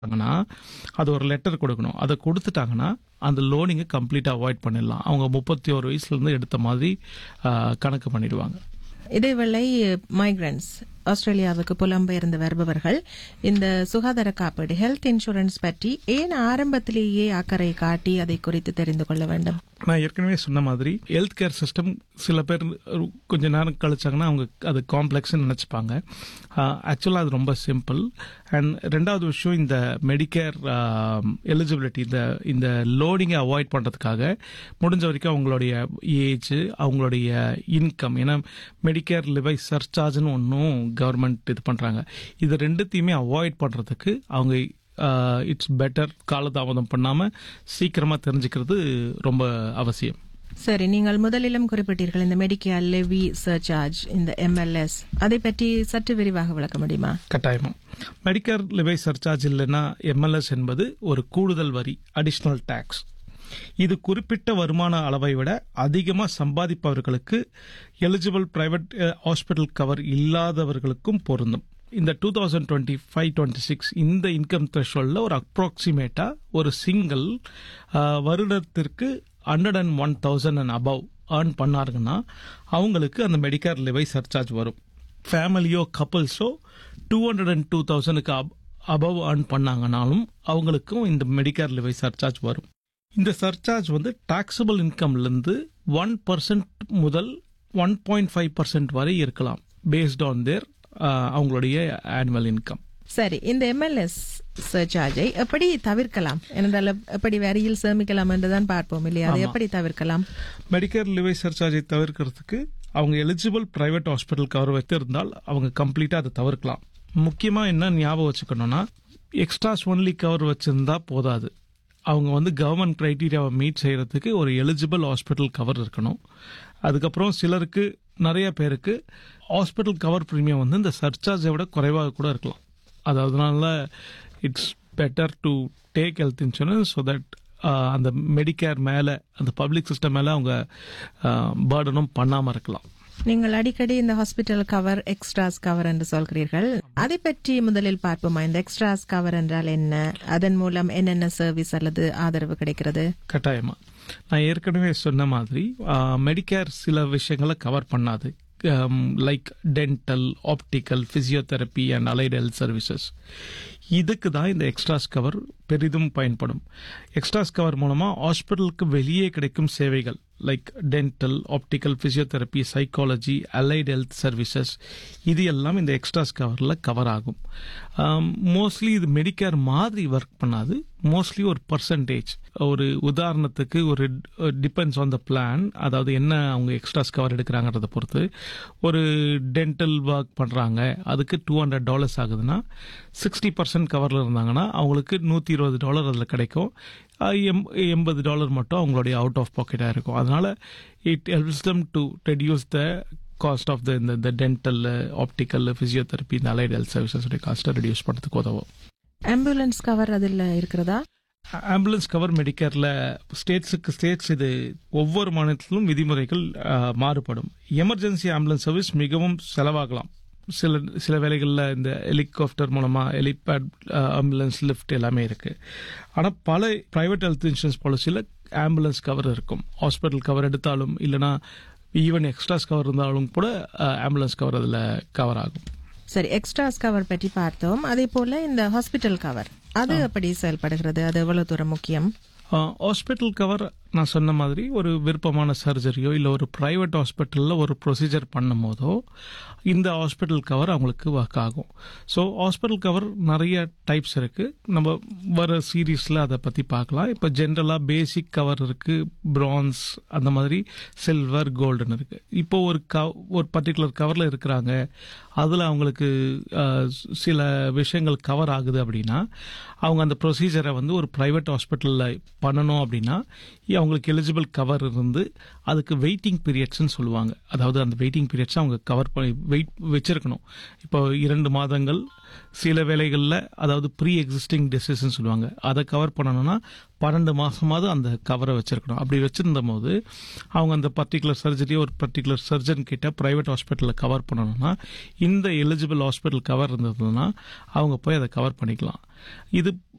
கொடுத்தாங்கன்னா அது ஒரு லெட்டர் கொடுக்கணும் அதை கொடுத்துட்டாங்கன்னா அந்த லோனிங்கை கம்ப்ளீட்டாக அவாய்ட் பண்ணிடலாம் அவங்க முப்பத்தி ஒரு வயசுலேருந்து எடுத்த மாதிரி ஆஹ், கணக்கு பண்ணிடுவாங்க இதேவேளை மைக்ரன்ஸ் ஆஸ்திரேலியாவுக்கு புலம்பெயர்ந்து வருபவர்கள் இந்த சுகாதார காப்பீடு ஹெல்த் இன்சூரன்ஸ் பற்றி ஏன் ஆரம்பத்திலேயே அக்கறை காட்டி அதை குறித்து தெரிந்து கொள்ள வேண்டும் நான் ஏற்கனவே சொன்ன மாதிரி ஹெல்த் கேர் சிஸ்டம் சில பேர் கொஞ்ச நேரம் கழிச்சாங்கன்னா அவங்க அது காம்ப்ளெக்ஸ்னு நினச்சிப்பாங்க ஆக்சுவலாக அது ரொம்ப சிம்பிள் அண்ட் ரெண்டாவது விஷயம் இந்த மெடிக்கேர் எலிஜிபிலிட்டி இந்த இந்த லோடிங்கை அவாய்ட் பண்ணுறதுக்காக முடிஞ்ச வரைக்கும் அவங்களுடைய ஏஜ் அவங்களுடைய இன்கம் ஏன்னா மெடிக்கேர் லிவை சர்சார்ஜ்னு ஒன்றும் கவர்மெண்ட் இது பண்ணுறாங்க இது ரெண்டுத்தையுமே அவாய்ட் பண்ணுறதுக்கு அவங்க இட்ஸ் பெட்டர் காலதாமதம் பண்ணாமல் சீக்கிரமாக தெரிஞ்சுக்கிறது ரொம்ப அவசியம் சரி நீங்கள் முதலிலும் குறிப்பிட்டீர்கள் இந்த மெடிக்கேர் லெவி சர்சார்ஜ் இந்த எம்எல்எஸ் அதை பற்றி சற்று விரிவாக விளக்க முடியுமா கட்டாயமா மெடிக்கேர் லிவை சர்சார்ஜ் இல்லைன்னா எம்எல்எஸ் என்பது ஒரு கூடுதல் வரி அடிஷ்னல் டேக்ஸ் இது குறிப்பிட்ட வருமான அளவை விட அதிகமாக சம்பாதிப்பவர்களுக்கு எலிஜிபிள் பிரைவேட் ஹாஸ்பிட்டல் கவர் இல்லாதவர்களுக்கும் பொருந்தும் இந்த two thousand twenty five twenty six இந்த இன்கம் த்ரெஷோல்டில் ஒரு அப்ராக்சிமேட்டாக ஒரு சிங்கிள் வருடத்திற்கு hundred and one thousand and above earn பண்ணாருங்கன்னா அவங்களுக்கு அந்த மெடிக்கேர் லிவை சர்சார்ஜ் வரும் ஃபேமிலியோ கப்புள்ஸோ டூ ஹண்ட்ரட் அண்ட் டூ தௌசண்ட்க்கு அபவ் ஏர்ன் பண்ணாங்கனாலும் அவங்களுக்கும் இந்த மெடிக்கேர் லிவை சர்சார்ஜ் வரும் இந்த சர்சார்ஜ் வந்து டாக்ஸபிள் இன்கம்லேருந்து ஒன் பர்சன்ட் முதல் ஒன் பாயிண்ட் ஃபைவ் பர்சன்ட் வரை இருக்கலாம் பேஸ்ட் ஆன் தேர் அவங்களுடைய ஆனுவல் இன்கம் சரி இந்த எம்எல்எஸ் சர்சார்ஜை எப்படி தவிர்க்கலாம் என்றால் எப்படி வரியில் சேமிக்கலாம் என்றுதான் பார்ப்போம் இல்லையா அதை எப்படி தவிர்க்கலாம் மெடிக்கேர் லிவை சர்சார்ஜை தவிர்க்கிறதுக்கு அவங்க எலிஜிபிள் பிரைவேட் ஹாஸ்பிட்டல் கவர் வைத்திருந்தால் அவங்க கம்ப்ளீட்டாக அதை தவிர்க்கலாம் முக்கியமாக என்ன ஞாபகம் வச்சுக்கணும்னா எக்ஸ்ட்ராஸ் ஒன்லி கவர் வச்சிருந்தா போதாது அவங்க வந்து கவர்மெண்ட் க்ரைட்டீரியாவை மீட் செய்யறதுக்கு ஒரு எலிஜிபிள் ஹாஸ்பிட்டல் கவர் இருக்கணும் அதுக்கப்புறம் சிலருக்கு நிறைய பேருக்கு ஹாஸ்பிட்டல் கவர் ப்ரீமியம் வந்து இந்த சர்சார்ஜை விட குறைவாக கூட இருக்கலாம் அது அதனால it's better to take health insurance so that அந்த மெடிக்கேர் மேலே அந்த பப்ளிக் சிஸ்டம் மேலே அவங்க பேர்டனும் பண்ணாமல் இருக்கலாம் நீங்கள் அடிக்கடி இந்த ஹாஸ்பிட்டல் கவர் எக்ஸ்ட்ராஸ் கவர் என்று சொல்கிறீர்கள் அதை பற்றி முதலில் பார்ப்போமா இந்த எக்ஸ்ட்ராஸ் கவர் என்றால் என்ன அதன் மூலம் என்னென்ன சர்வீஸ் அல்லது ஆதரவு கிடைக்கிறது கட்டாயமா நான் ஏற்கனவே சொன்ன மாதிரி மெடிக்கேர் சில விஷயங்களை கவர் பண்ணாது like dental optical physiotherapy and allied health services இதுக்கு தான் இந்த எக்ஸ்ட்ராஸ் கவர் பெரிதும் பயன்படும் எக்ஸ்ட்ராஸ் கவர் மூலமாக ஹாஸ்பிட்டலுக்கு வெளியே கிடைக்கும் சேவைகள் like dental optical physiotherapy psychology allied health services இது எல்லாம் இந்த எக்ஸ்ட்ராஸ் கவரில் கவர் ஆகும் மோஸ்ட்லி இது மெடிக்கேர் மாதிரி ஒர்க் பண்ணாது மோஸ்ட்லி ஒரு பர்சன்டேஜ் ஒரு உதாரணத்துக்கு ஒரு டிபெண்ட்ஸ் ஆன் த பிளான் அதாவது என்ன அவங்க எக்ஸ்ட்ராஸ் கவர் எடுக்கிறாங்கிறத பொறுத்து ஒரு டென்டல் ஒர்க் பண்ணுறாங்க அதுக்கு டூ ஹண்ட்ரட் டாலர்ஸ் ஆகுதுன்னா சிக்ஸ்டி பர்சன்ட் கவரில் இருந்தாங்கன்னா அவங்களுக்கு நூற்றி இருபது டாலர் அதில் கிடைக்கும் எம் எண்பது டாலர் மட்டும் அவங்களுடைய அவுட் ஆஃப் பாக்கெட்டாக இருக்கும் அதனால it helps them to reduce the cost of the இந்த டென்டல் ஆப்டிக்கல் ஃபிசியோதெரப்பி இந்த அலைட் ஹெல்த் சர்வீசஸோடைய காஸ்ட்டை ரெடியூஸ் பண்ணுறதுக்கு உதவும் ஆம்புலன்ஸ் கவர் அதில் இருக்கிறதா ஆம்புலன்ஸ் கவர் மெடிக்கேரில் ஸ்டேட்ஸுக்கு ஸ்டேட்ஸ் இது ஒவ்வொரு மாநிலத்திலும் விதிமுறைகள் மாறுபடும் எமர்ஜென்சி ஆம்புலன்ஸ் சர்வீஸ் மிகவும் செலவாகலாம் சில சில வேலைகளில் இந்த ஹெலிகாப்டர் மூலமாக ஹெலிபேட் ஆம்புலன்ஸ் லிஃப்ட் எல்லாமே இருக்குது ஆனால் பல ப்ரைவேட் ஹெல்த் இன்சூரன்ஸ் பாலிசியில் ஆம்புலன்ஸ் கவர் இருக்கும் ஹாஸ்பிட்டல் கவர் எடுத்தாலும் இல்லைனா ஈவன் எக்ஸ்ட்ராஸ் கவர் இருந்தாலும் கூட ஆம்புலன்ஸ் கவர் அதில் கவர் ஆகும் சரி எக்ஸ்ட்ராஸ் கவர் பற்றி பார்த்தோம் அதே போல இந்த ஹாஸ்பிட்டல் கவர் அது எப்படி செயல்படுகிறது அது எவ்வளவு தூரம் முக்கியம் ஹாஸ்பிட்டல் கவர் நான் சொன்ன மாதிரி ஒரு விருப்பமான சர்ஜரியோ இல்லை ஒரு ப்ரைவேட் ஹாஸ்பிட்டலில் ஒரு ப்ரொசீஜர் பண்ணும் போதோ இந்த ஹாஸ்பிட்டல் கவர் அவங்களுக்கு ஒர்க் ஆகும் ஸோ ஹாஸ்பிட்டல் கவர் நிறைய டைப்ஸ் இருக்குது நம்ம வர சீரீஸில் அதை பற்றி பார்க்கலாம் இப்போ ஜென்ரலாக பேசிக் கவர் இருக்குது பிரான்ஸ் அந்த மாதிரி சில்வர் கோல்டுன்னு இருக்குது இப்போ ஒரு க ஒரு பர்டிகுலர் கவரில் இருக்கிறாங்க அதில் அவங்களுக்கு சில விஷயங்கள் கவர் ஆகுது அப்படின்னா அவங்க அந்த ப்ரொசீஜரை வந்து ஒரு ப்ரைவேட் ஹாஸ்பிட்டலில் பண்ணணும் அப்படின்னா அவங்களுக்கு எலிஜிபிள் கவர் இருந்து அதுக்கு வெயிட்டிங் பீரியட்ஸ்னு சொல்லுவாங்க அதாவது அந்த வெயிட்டிங் பீரியட்ஸ் அவங்க கவர் பண்ணி வெயிட் வச்சிருக்கணும் இப்போ இரண்டு மாதங்கள் சில வேலைகளில் அதாவது ப்ரீ எக்ஸிஸ்டிங் டிசீஸ்ன்னு சொல்லுவாங்க அதை கவர் பண்ணணும்னா பன்னெண்டு மாசமாவது அந்த கவரை வச்சிருக்கணும் அப்படி வச்சிருந்த போது அவங்க அந்த பர்டிகுலர் சர்ஜரி ஒரு பர்டிகுலர் சர்ஜன் கிட்ட ப்ரைவேட் ஹாஸ்பிட்டலில் கவர் பண்ணணும்னா இந்த எலிஜிபிள் ஹாஸ்பிட்டல் கவர் இருந்ததுன்னா அவங்க போய் அதை கவர் பண்ணிக்கலாம் இது